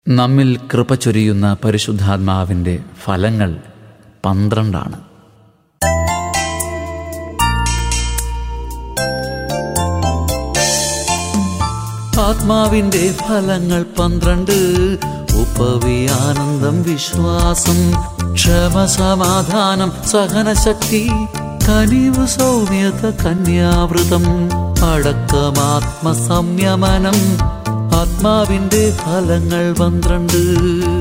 നമ്മിൽ കൃപ ചൊരിയുന്ന പരിശുദ്ധാത്മാവിൻ്റെ ഫലങ്ങൾ പന്ത്രണ്ടാണ് ആത്മാവിൻ്റെ ഫലങ്ങൾ പന്ത്രണ്ട് ഉപവിയാനന്ദം വിശ്വാസം ക്ഷമ സമാധാനം സഹനശക്തി കനിവ് സൗമ്യത കന്യാവൃതം അടക്കമാത്മ സംയമനം ആത്മാവിൻ്റെ ഫലങ്ങൾ പന്ത്രണ്ട്